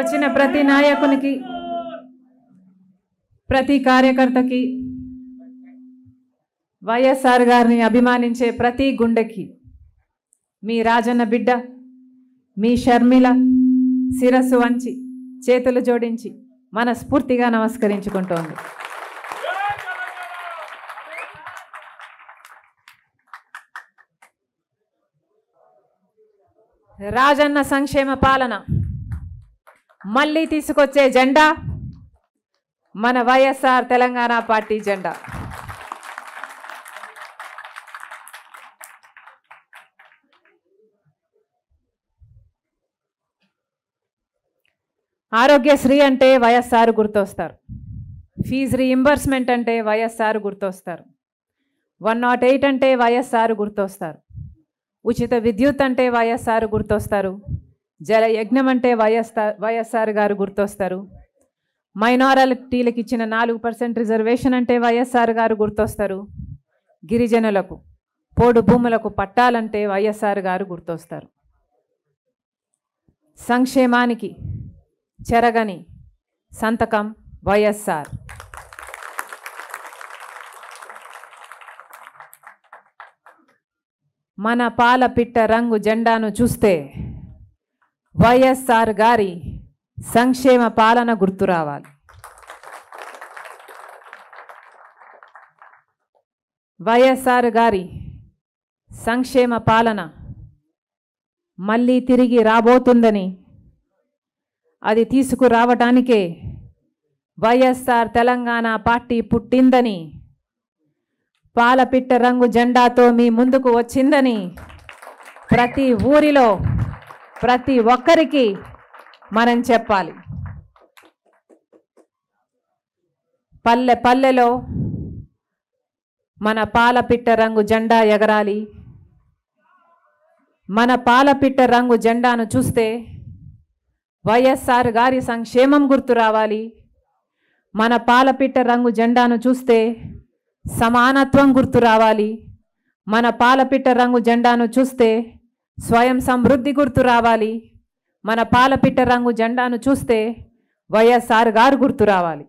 వచ్చిన ప్రతి నాయకునికి ప్రతి కార్యకర్తకి వైఎస్ఆర్ గారిని అభిమానించే ప్రతి గుండెకి మీ రాజన్న బిడ్డ మీ షర్మిల శిరస్సు వంచి చేతులు జోడించి మనస్ఫూర్తిగా నమస్కరించుకుంటోంది రాజన్న సంక్షేమ పాలన మళ్ళీ తీసుకొచ్చే జెండా మన వైఎస్ఆర్ తెలంగాణ పార్టీ జెండా ఆరోగ్యశ్రీ అంటే వైఎస్ఆర్ గుర్తొస్తారు ఫీజు రీయింబర్స్మెంట్ అంటే వైఎస్ఆర్ గుర్తొస్తారు వన్ నాట్ ఎయిట్ అంటే వైఎస్ఆర్ గుర్తొస్తారు ఉచిత విద్యుత్ అంటే వైఎస్ఆర్ గుర్తొస్తారు జల యజ్ఞం అంటే వైఎస్ఆర్ వైఎస్ఆర్ గారు గుర్తొస్తారు మైనారిటీలకు ఇచ్చిన నాలుగు పర్సెంట్ రిజర్వేషన్ అంటే వైఎస్ఆర్ గారు గుర్తొస్తారు గిరిజనులకు పోడు భూములకు పట్టాలంటే వైఎస్ఆర్ గారు గుర్తొస్తారు సంక్షేమానికి చెరగని సంతకం వైఎస్ఆర్ మన పాలపిట్ట రంగు జెండాను చూస్తే వైఎస్ఆర్ గారి సంక్షేమ పాలన గుర్తు రావాలి వైఎస్ఆర్ గారి సంక్షేమ పాలన మళ్ళీ తిరిగి రాబోతుందని అది తీసుకురావటానికే వైఎస్ఆర్ తెలంగాణ పార్టీ పుట్టిందని పాలపిట్ట రంగు జెండాతో మీ ముందుకు వచ్చిందని ప్రతి ఊరిలో ప్రతి ఒక్కరికి మనం చెప్పాలి పల్లె పల్లెలో మన పాలపిట్ట రంగు జెండా ఎగరాలి మన పాలపిట్ట రంగు జెండాను చూస్తే వైఎస్ఆర్ గారి సంక్షేమం గుర్తు రావాలి మన పాలపిట్ట రంగు జెండాను చూస్తే సమానత్వం గుర్తు రావాలి మన పాలపిట్ట రంగు జెండాను చూస్తే స్వయం సమృద్ధి గుర్తు రావాలి మన పాలపిట్ట రంగు జెండాను చూస్తే వైఎస్ఆర్ గారు గుర్తు రావాలి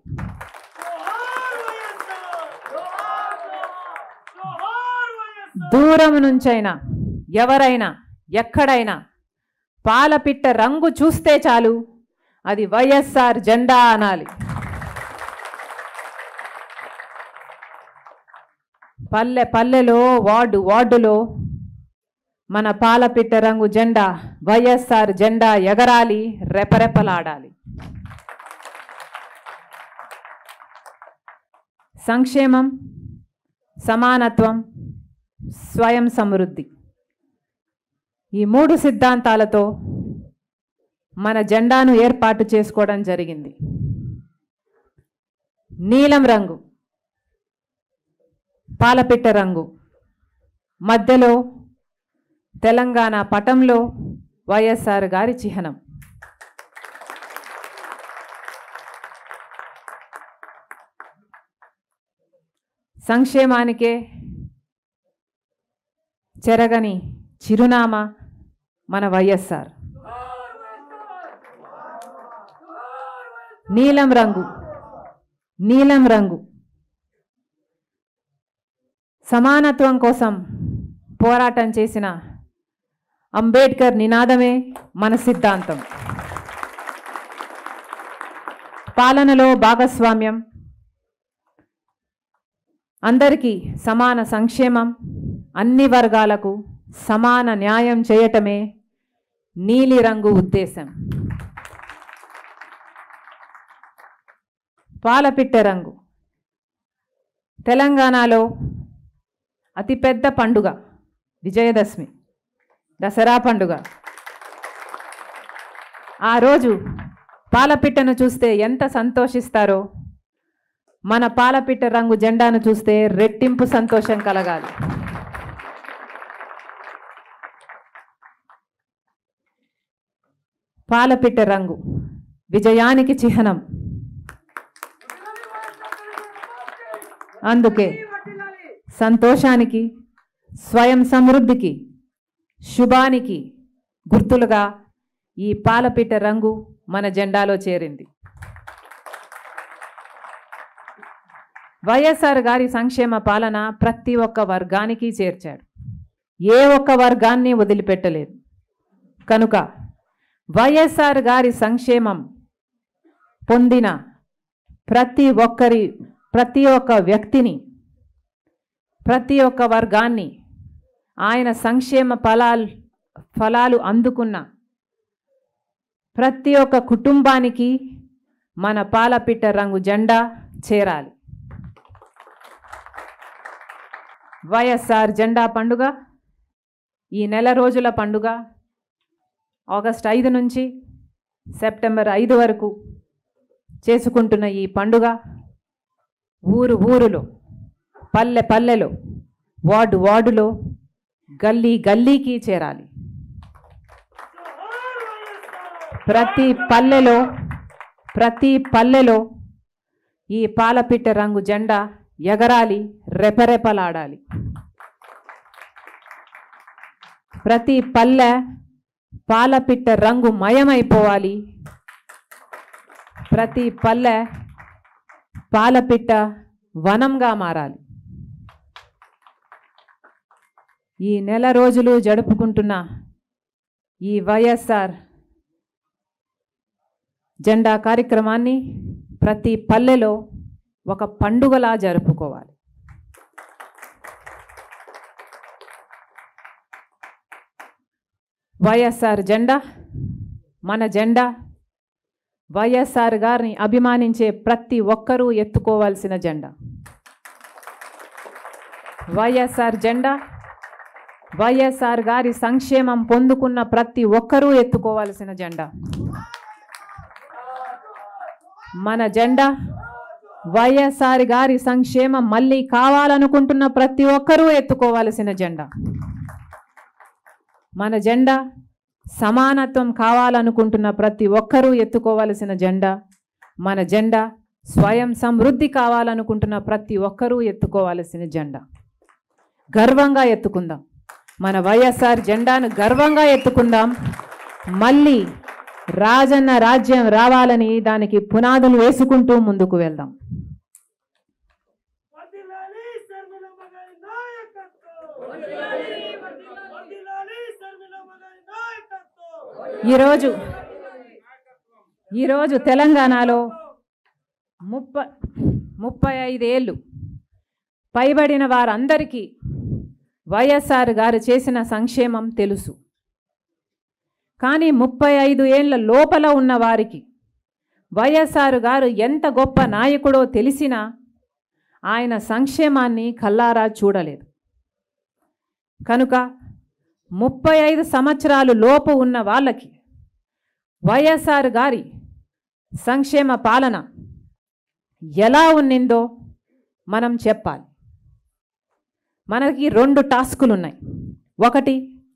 దూరం నుంచైనా ఎవరైనా ఎక్కడైనా పాలపిట్ట రంగు చూస్తే చాలు అది వైఎస్ఆర్ జెండా అనాలి పల్లె పల్లెలో వార్డు వార్డులో మన పాలపిట్ట రంగు జెండా వైఎస్ఆర్ జెండా ఎగరాలి రెపరెపలాడాలి సంక్షేమం సమానత్వం స్వయం సమృద్ధి ఈ మూడు సిద్ధాంతాలతో మన జెండాను ఏర్పాటు చేసుకోవడం జరిగింది నీలం రంగు పాలపిట్ట రంగు మధ్యలో తెలంగాణ పటంలో వైఎస్ఆర్ గారి చిహ్నం సంక్షేమానికే చెరగని చిరునామా మన వైఎస్ఆర్ నీలం రంగు నీలం రంగు సమానత్వం కోసం పోరాటం చేసిన అంబేద్కర్ నినాదమే మన సిద్ధాంతం పాలనలో భాగస్వామ్యం అందరికీ సమాన సంక్షేమం అన్ని వర్గాలకు సమాన న్యాయం చేయటమే నీలిరంగు ఉద్దేశం పాలపిట్ట రంగు తెలంగాణలో అతిపెద్ద పండుగ విజయదశమి దసరా పండుగ ఆ రోజు పాలపిట్టను చూస్తే ఎంత సంతోషిస్తారో మన పాలపిట్ట రంగు జెండాను చూస్తే రెట్టింపు సంతోషం కలగాలి పాలపిట్ట రంగు విజయానికి చిహ్నం అందుకే సంతోషానికి స్వయం సమృద్ధికి శుభానికి గుర్తులుగా ఈ పాలపిట్ట రంగు మన జెండాలో చేరింది వైఎస్ఆర్ గారి సంక్షేమ పాలన ప్రతి ఒక్క వర్గానికి చేర్చాడు ఏ ఒక్క వర్గాన్ని వదిలిపెట్టలేదు కనుక వైఎస్ఆర్ గారి సంక్షేమం పొందిన ప్రతి ఒక్కరి ప్రతి ఒక్క వ్యక్తిని ప్రతి ఒక్క వర్గాన్ని ఆయన సంక్షేమ ఫలాలు ఫలాలు అందుకున్న ప్రతి ఒక్క కుటుంబానికి మన పాలపిట్ట రంగు జెండా చేరాలి వైఎస్ఆర్ జెండా పండుగ ఈ నెల రోజుల పండుగ ఆగస్ట్ ఐదు నుంచి సెప్టెంబర్ ఐదు వరకు చేసుకుంటున్న ఈ పండుగ ఊరు ఊరులో పల్లె పల్లెలో వార్డు వార్డులో గల్లీ గల్లీకి చేరాలి ప్రతి పల్లెలో ప్రతి పల్లెలో ఈ పాలపిట్ట రంగు జెండా ఎగరాలి రెపరెపలాడాలి ప్రతి పల్లె పాలపిట్ట రంగు మయమైపోవాలి ప్రతి పల్లె పాలపిట్ట వనంగా మారాలి ఈ నెల రోజులు జరుపుకుంటున్న ఈ వైఎస్ఆర్ జెండా కార్యక్రమాన్ని ప్రతి పల్లెలో ఒక పండుగలా జరుపుకోవాలి వైఎస్ఆర్ జెండా మన జెండా వైఎస్ఆర్ గారిని అభిమానించే ప్రతి ఒక్కరూ ఎత్తుకోవాల్సిన జెండా వైఎస్ఆర్ జెండా వైఎస్ఆర్ గారి సంక్షేమం పొందుకున్న ప్రతి ఒక్కరూ ఎత్తుకోవాల్సిన జెండా మన జెండా వైఎస్ఆర్ గారి సంక్షేమం మళ్ళీ కావాలనుకుంటున్న ప్రతి ఒక్కరూ ఎత్తుకోవాల్సిన జెండా మన జెండా సమానత్వం కావాలనుకుంటున్న ప్రతి ఒక్కరూ ఎత్తుకోవాల్సిన జెండా మన జెండా స్వయం సమృద్ధి కావాలనుకుంటున్న ప్రతి ఒక్కరూ ఎత్తుకోవాల్సిన జెండా గర్వంగా ఎత్తుకుందాం మన వైఎస్ఆర్ జెండాను గర్వంగా ఎత్తుకుందాం మళ్ళీ రాజన్న రాజ్యం రావాలని దానికి పునాదులు వేసుకుంటూ ముందుకు వెళ్దాం వర్ధిల్లాలి శర్మిలమ్మ గారి నాయకత్వం వర్ధిల్లాలి శర్మిలమ్మ గారి నాయకత్వం ఈరోజు ఈరోజు తెలంగాణలో ముప్ప ముప్పై ఐదేళ్ళు పైబడిన వారందరికీ వైఎస్ఆర్ గారు చేసిన సంక్షేమం తెలుసు కానీ ముప్పై ఐదు ఏళ్ళ లోపల ఉన్న వారికి వైఎస్ఆర్ గారు ఎంత గొప్ప నాయకుడో తెలిసినా ఆయన సంక్షేమాన్ని కల్లారా చూడలేదు కనుక ముప్పై ఐదు సంవత్సరాలు లోపు ఉన్న వాళ్ళకి వైఎస్ఆర్ గారి సంక్షేమ పాలన ఎలా ఉన్నిందో మనం చెప్పాలి మనకి రెండు టాస్కులు ఉన్నాయి ఒకటి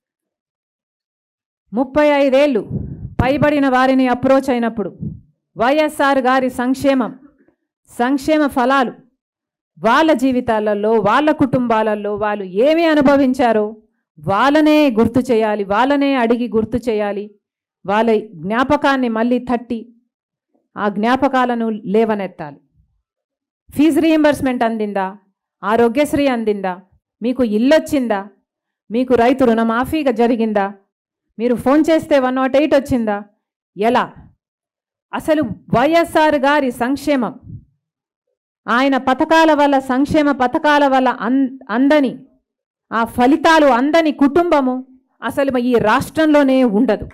ముప్పై ఐదేళ్ళు పైబడిన వారిని అప్రోచ్ అయినప్పుడు వైఎస్ఆర్ గారి సంక్షేమం సంక్షేమ ఫలాలు వాళ్ళ జీవితాలలో వాళ్ళ కుటుంబాలలో వాళ్ళు ఏమి అనుభవించారో వాళ్ళనే గుర్తు చేయాలి వాళ్ళనే అడిగి గుర్తు చేయాలి వాళ్ళ జ్ఞాపకాన్ని మళ్ళీ తట్టి ఆ జ్ఞాపకాలను లేవనెత్తాలి ఫీజు రీయింబర్స్మెంట్ అందిందా ఆరోగ్యశ్రీ అందిందా మీకు ఇల్లొచ్చిందా మీకు రైతు రుణమాఫీగా జరిగిందా మీరు ఫోన్ చేస్తే వన్ నాట్ ఎయిట్ వచ్చిందా ఎలా అసలు వైఎస్ఆర్ గారి సంక్షేమం ఆయన పథకాల వల్ల సంక్షేమ పథకాల వల్ల అన్ అందని ఆ ఫలితాలు అందని కుటుంబము అసలు ఈ రాష్ట్రంలోనే ఉండదు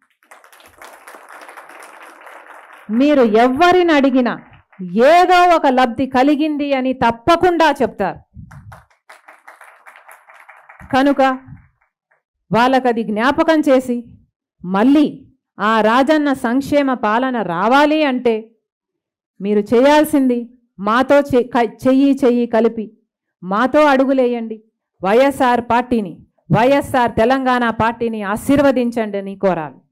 మీరు ఎవరిని అడిగినా ఏదో ఒక లబ్ధి కలిగింది అని తప్పకుండా చెప్తారు కనుక వాళ్ళకది జ్ఞాపకం చేసి మళ్ళీ ఆ రాజన్న సంక్షేమ పాలన రావాలి అంటే మీరు చేయాల్సింది మాతో చె- క- చెయ్యి చెయ్యి కలిపి మాతో అడుగులేయండి వైఎస్ఆర్ పార్టీని వైఎస్ఆర్ తెలంగాణ పార్టీని ఆశీర్వదించండి అని కోరాలి